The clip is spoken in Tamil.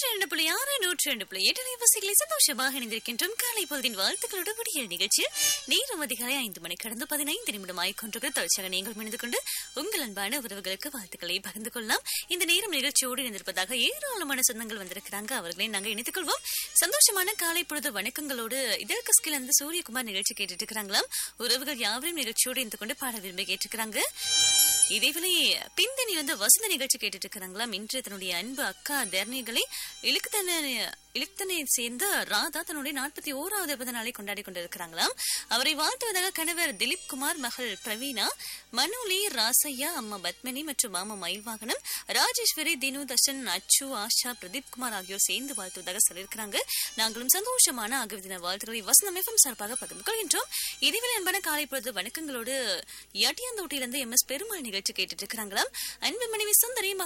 நூற்றி ரெண்டு புள்ளி ஆறு நூற்றி ரெண்டு புள்ளி எட்டு நிவசிகளை சந்தோஷமாக இணைந்திருக்கின்றோம் காலை பொழுதின் வாழ்த்துக்களோடு விடியல் நிகழ்ச்சியில் நேரம் அதிகாலை ஐந்து மணி கடந்து பதினைந்து நிமிடம் ஆய்கொண்டிருக்கிற தொடர்ச்சியாக நீங்கள் இணைந்து கொண்டு உங்கள் அன்பான உறவுகளுக்கு வாழ்த்துக்களை பகிர்ந்து கொள்ளலாம் இந்த நேரம் நிகழ்ச்சியோடு இணைந்திருப்பதாக ஏராளமான சொந்தங்கள் வந்திருக்கிறாங்க அவர்களை நாங்கள் இணைத்துக் கொள்வோம் சந்தோஷமான காலை பொழுது வணக்கங்களோடு இதழ் கஸ்கில் இருந்து சூரியகுமார் நிகழ்ச்சி கேட்டுட்டு இருக்கிறாங்களாம் உறவுகள் யாவரையும் நிகழ்ச்சியோடு இருந்து கொண்டு பாட விரும்பி கேட்டிருக்கிறாங்க இதேவேளை பிந்தணி வந்து வசந்த நிகழ்ச்சி கேட்டுட்டு இருக்கிறாங்களாம் இன்று தன்னுடைய அன்பு அக்கா தர்ணிகளை இழுக்குத்தன இழுத்தனை சேர்ந்த ராதா தன்னுடைய நாற்பத்தி ஓராவது பிறந்த நாளை கொண்டாடி கொண்டிருக்கிறாங்களாம் அவரை வாழ்த்துவதாக கணவர் திலீப் குமார் மகள் பிரவீனா மனுலி ராசையா அம்மா பத்மினி மற்றும் மாமா மயில்வாகனம் ராஜேஸ்வரி தினு தர்ஷன் அச்சு ஆஷா பிரதீப் குமார் ஆகியோர் சேர்ந்து வாழ்த்துவதாக சொல்லியிருக்கிறாங்க நாங்களும் சந்தோஷமான ஆகவே தின வாழ்த்துக்களை வசந்தம் எஃப்எம் சார்பாக பகிர்ந்து கொள்கின்றோம் இதுவரை அன்பான காலை பொழுது வணக்கங்களோடு யாட்டியாந்தோட்டிலிருந்து எம் எஸ் பெருமாள் நிகழ்ச்சி கேட்டுட்டு இருக்கிறாங்களாம் அன்பு மனைவி சுந்தரி